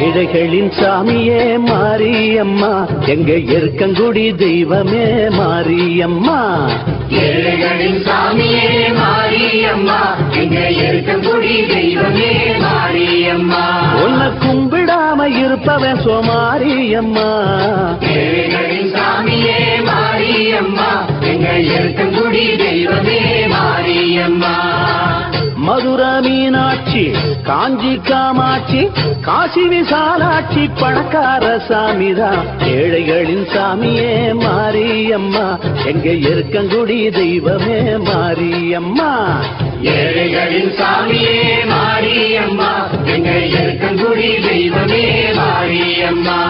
ஏழைகளின் சாமியே மாரியம்மா எங்க இருக்கங்குடி தெய்வமே மாரியம்மா ஏழைகளின் சாமியே மாரியம்மா எங்க இருக்கங்குடி தெய்வமே மாரியம்மா உன்னை கும்பிடாம இருப்பவன் சோமாரியம்மா ஏழைகளின் சாமியே மாரியம்மா எங்க இருக்கங்குடி தெய்வமே மாரியம்மா மதுர மீனாட்சி காஞ்சி காமாட்சி காசி விசாலாட்சி பணக்கார சாமிதான் ஏழைகளின் சாமியே மாரியம்மா எங்க இருக்கங்குடி தெய்வமே மாரியம்மா ஏழைகளின் சாமியே மாரியம்மா எங்க இருக்கங்குடி தெய்வமே மாரியம்மா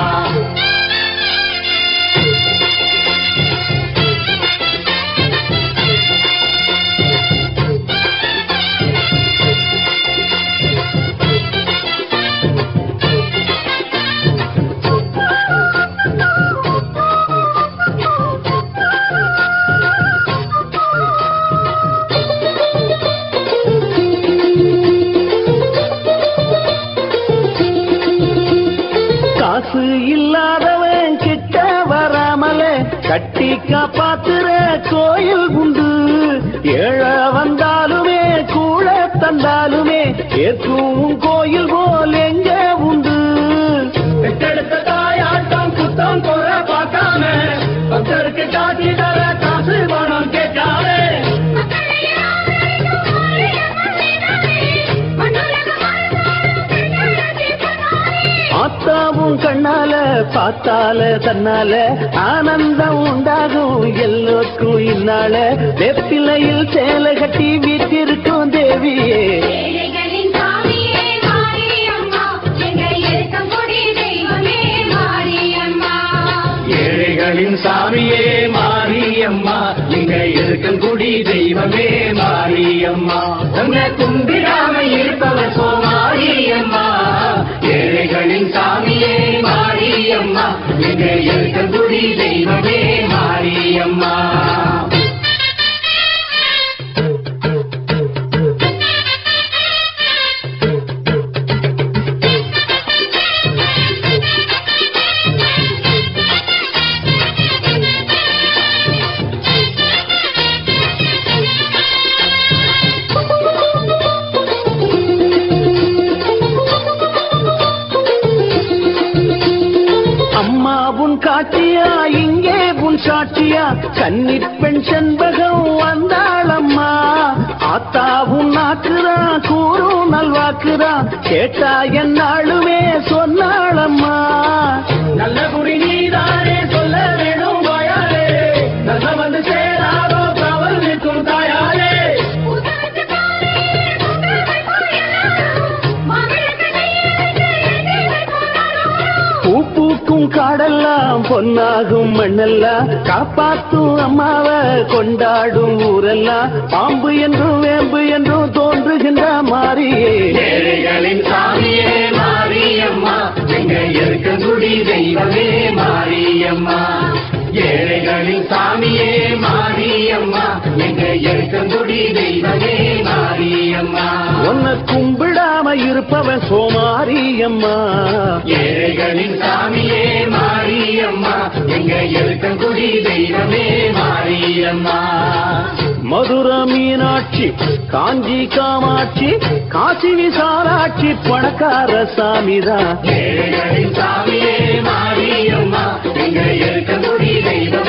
காசு இல்லாதவன் கிட்ட வராமலே கட்டி காப்பாத்துற கோயில் உண்டு ஏழ வந்தாலுமே கூட தந்தாலுமே ஏற்கும் கோயில் போல் எங்க உண்டு பெற்றெடுத்த தாயாட்டம் குத்தம் குறை பார்க்காம பக்தருக்கு காட்டி தர காசு பணம் கேட்காமே ஆத்தாவும் கண்ணால பார்த்தால தன்னால ஆனந்தம் உண்டாகும் எல்லோருக்கும் இந்நாள வெப்பிலையில் சேலை கட்டி வீட்டிருக்கும் தேவியே ஏழைகளின் சாமியே மாரியம்மா எங்க இருக்கங்குடி தெய்வமே மாரியம்மா ஏழைகளின் சாமியே மாரியம்மா எங்க இருக்கங்குடி தெய்வமே மாரியம்மா உன்னை கும்பிடாம இருப்பவர் சோமாரியம்மா ஏழைகளின் சாமியே மாரியம்மா எங்க இருக்கங்குடி தெய்வமே மாரியம்மா அம்மா உன் காட்சியா இங்கே உன் சாட்சியா கன்னி பெண் செண்பகம் வந்தாளம்மா ஆத்தா உன் நாக்குதா கூறும் நல்வாக்குதா கேட்டா என்னாளுமே சொன்னாளம்மா நல்ல குறி நீதானே சொல்ல வேணும் வாயாலே நல்ல வந்து சேராதோ தவறு நிற்கும் தாயாலே உதவுக்கு தானே உங்கள் கோயிலாரும் மகளுக்கு கையில் போனாலும் பூ பூக்கும் காடெல்லாம் பொன்னாகும் மண்ணெல்லாம் காப்பாத்தும் அம்மாவை கொண்டாடும் ஊரெல்லாம் பாம்பு என்றும் வேம்பு என்றும் தோன்றுகின்ற மாறியே ஏழைகளின் சாமியே மாரியம்மா எங்க இருக்கங்குடி தெய்வமே மாரியம்மா ஏழைகளின் சாமியே மாரியம்மா எங்க இருக்கங்குடி தெய்வமே மாரியம்மா உன்னை கும்பிடாம இருப்பவன் சோமாரியம்மா ஏழைகளின் சாமியே மாரியம்மா எங்க இருக்கங்குடி தெய்வமே மாரியம்மா மதுர மீனாட்சி காஞ்சி காமாட்சி காசி விசாலாட்சி பணக்கார சாமிதான் ஏழைகளின் சாமியே மாரியம்மா எங்க இருக்கங்குடி தெய்வமே